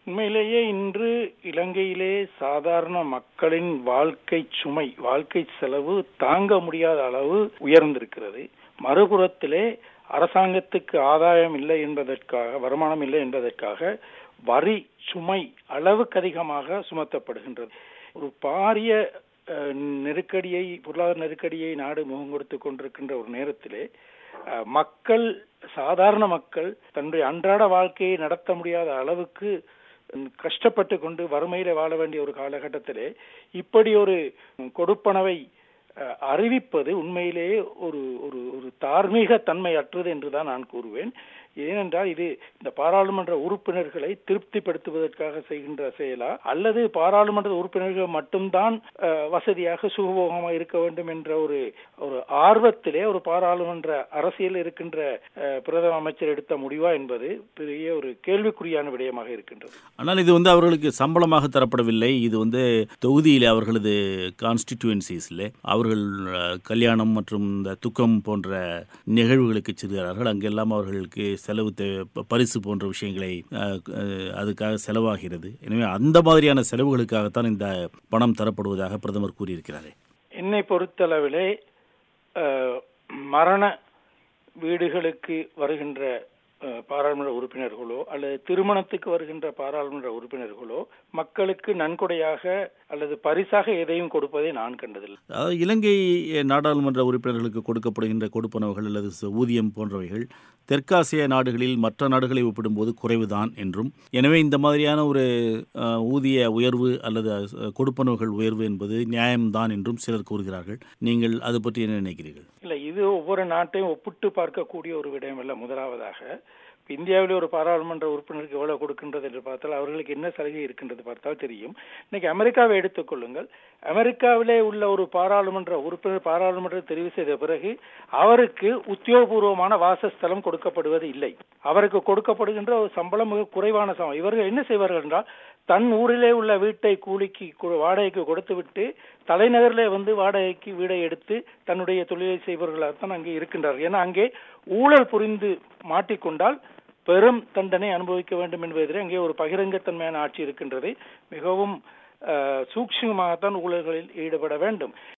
உண்மையிலேயே இன்று இலங்கையிலே சாதாரண மக்களின் வாழ்க்கை சுமை வாழ்க்கை செலவு தாங்க முடியாத அளவு உயர்ந்திருக்கிறது மறுபுறத்திலே அரசாங்கத்துக்கு ஆதாயம் இல்லை என்பதற்காக வருமானம் இல்லை என்பதற்காக வரி சுமை அளவுக்கு அதிகமாக சுமத்தப்படுகின்றது ஒரு பாரிய அஹ், நெருக்கடியை பொருளாதார நெருக்கடியை நாடு முகம் கொடுத்து கொண்டிருக்கின்ற ஒரு நேரத்திலே அஹ், மக்கள் சாதாரண மக்கள் தன்னுடைய அன்றாட வாழ்க்கையை நடத்த முடியாத அளவுக்கு உம், கஷ்டப்பட்டு கொண்டு வறுமையில வாழ வேண்டிய ஒரு காலகட்டத்திலே இப்படி ஒரு கொடுப்பனவை அஹ், அறிவிப்பது உண்மையிலேயே ஒரு ஒரு ஒரு தார்மீக தன்மை அற்றது என்றுதான் நான் கூறுவேன் ஏனென்றால் இது இந்த பாராளுமன்ற உறுப்பினர்களை திருப்திப்படுத்துவதற்காக செய்கின்ற செயலா அல்லது பாராளுமன்ற உறுப்பினர்கள் மட்டும்தான் அஹ், வசதியாக சுகபோகமாக இருக்க வேண்டும் என்ற ஒரு ஒரு ஆர்வத்திலே ஒரு பாராளுமன்ற அரசியல் இருக்கின்ற அஹ், பிரதம அமைச்சர் எடுத்த முடிவா என்பது பெரிய ஒரு கேள்விக்குறியான விடயமாக இருக்கின்றது ஆனால் இது வந்து அவர்களுக்கு சம்பளமாக தரப்படவில்லை இது வந்து தொகுதியில் அவர்களது கான்ஸ்டிடியூன்சிஸில் அவர்கள் அஹ், கல்யாணம் மற்றும் இந்த துக்கம் போன்ற நிகழ்வுகளுக்கு செல்கிறார்கள் அங்கெல்லாம் அவர்களுக்கு செலவு தே- ப- பரிசு போன்ற விஷயங்களை அஹ், அஹ், அதுக்காக செலவாகிறது எனவே அந்த மாதிரியான செலவுகளுக்காகத்தான் இந்த பணம் தரப்படுவதாக பிரதமர் கூறியிருக்கிறாரே என்னை பொறுத்தளவிலே அஹ், மரண வீடுகளுக்கு வருகின்ற அஹ், பாராளுமன்ற உறுப்பினர்களோ அல்லது திருமணத்துக்கு வருகின்ற பாராளுமன்ற உறுப்பினர்களோ மக்களுக்கு நன்கொடையாக அல்லது பரிசாக எதையும் கொடுப்பதை நான் கண்டதில்லை அதாவது இலங்கை நாடாளுமன்ற உறுப்பினர்களுக்கு கொடுக்கப்படுகின்ற கொடுப்பனவுகள் அல்லது ச- ஊதியம் போன்றவைகள் தெற்காசிய நாடுகளில் மற்ற நாடுகளை ஒப்பிடும்போது குறைவுதான் என்றும் எனவே இந்த மாதிரியான ஒரு அஹ், ஊதிய உயர்வு அல்லது அஹ், கொடுப்பனவுகள் உயர்வு என்பது நியாயம்தான் என்றும் சிலர் கூறுகிறார்கள் நீங்கள் அது பற்றி என்ன நினைக்கிறீர்கள் இல்ல இது ஒவ்வொரு நாட்டையும் ஒப்பிட்டு பார்க்கக்கூடிய ஒரு விடயம் அல்ல முதலாவதாக இப்ப இந்தியாவிலே ஒரு பாராளுமன்ற உறுப்பினருக்கு எவ்வளவு கொடுக்கின்றது என்று பார்த்தால் அவர்களுக்கு என்ன சலுகை இருக்கின்றது பார்த்தால் தெரியும் இன்னைக்கு அமெரிக்காவை எடுத்துக்கொள்ளுங்கள் அமெரிக்காவிலே உள்ள ஒரு பாராளுமன்ற உறுப்பினர் பாராளுமன்றத்தை தெரிவு செய்த பிறகு அவருக்கு உத்தியோகபூர்வமான வாசஸ்தலம் கொடுக்கப்படுவது இல்லை அவருக்கு கொடுக்கப்படுகின்ற ஒரு சம்பளம் மிக குறைவான சம்பளம் இவர்கள் என்ன செய்வார்கள் என்றால் தன் ஊரிலே உள்ள வீட்டை கூலிக்கு கு- வாடகைக்கு கொடுத்துவிட்டு தலைநகரிலே வந்து வாடகைக்கு வீடை எடுத்து தன்னுடைய தொழிலை செய்பவர்களாகத்தான் அங்கே இருக்கின்றார்கள் ஏன்னா அங்கே ஊழல் புரிந்து மாட்டிக்கொண்டால் பெரும் தண்டனை அனுபவிக்க வேண்டும் என்பதிலே அங்கே ஒரு பகிரங்கத்தன்மையான ஆட்சி இருக்கின்றது மிகவும் அஹ், சூக்ஷ்மமாகத்தான் ஊழல்களில் ஈடுபட வேண்டும்